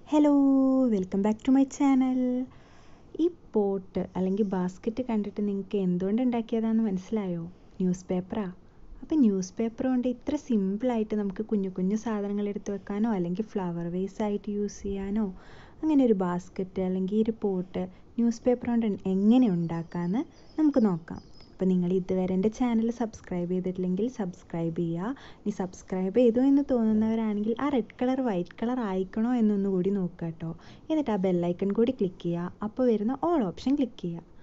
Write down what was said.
hello welcome back to my channel ഈ pot അല്ലെങ്കിൽ basket കണ്ടിട്ട് നിങ്ങൾക്ക് എന്തുകൊണ്ട് ഉണ്ടാക്കിയതാണെന്ന് മനസ്സിലായോ ന്യൂസ് പേപ്പറാ അപ്പോൾ ന്യൂസ് പേപ്പർ കൊണ്ട് ഇത്ര സിമ്പിളായിട്ട് നമുക്ക് കുഞ്ഞു കുഞ്ഞു സാധനങ്ങൾ എടുത്ത് വെക്കാനോ അല്ലെങ്കിൽ ഫ്ലവർ വേസ് ആയിട്ട് യൂസ് ചെയ്യാനോ അങ്ങനെ ഒരു ബാസ്ക്കറ്റ് അല്ലെങ്കിൽ ഒരു പോട്ട് ന്യൂസ് പേപ്പർ കൊണ്ട് എങ്ങനെ ഉണ്ടാക്കാമെന്ന് നമുക്ക് നോക്കാം അപ്പോൾ നിങ്ങൾ ഇതുവരെ എൻ്റെ ചാനൽ സബ്സ്ക്രൈബ് ചെയ്തിട്ടില്ലെങ്കിൽ സബ്സ്ക്രൈബ് ചെയ്യുക ഇനി സബ്സ്ക്രൈബ് ചെയ്തു എന്ന് തോന്നുന്നവരാണെങ്കിൽ ആ റെഡ് കളർ വൈറ്റ് കളർ ആയിക്കണോ എന്നൊന്ന് കൂടി നോക്കുക കേട്ടോ എന്നിട്ട് ആ ബെല്ലൈക്കൺ കൂടി ക്ലിക്ക് ചെയ്യുക അപ്പോൾ വരുന്ന ഓൾ ഓപ്ഷൻ ക്ലിക്ക് ചെയ്യുക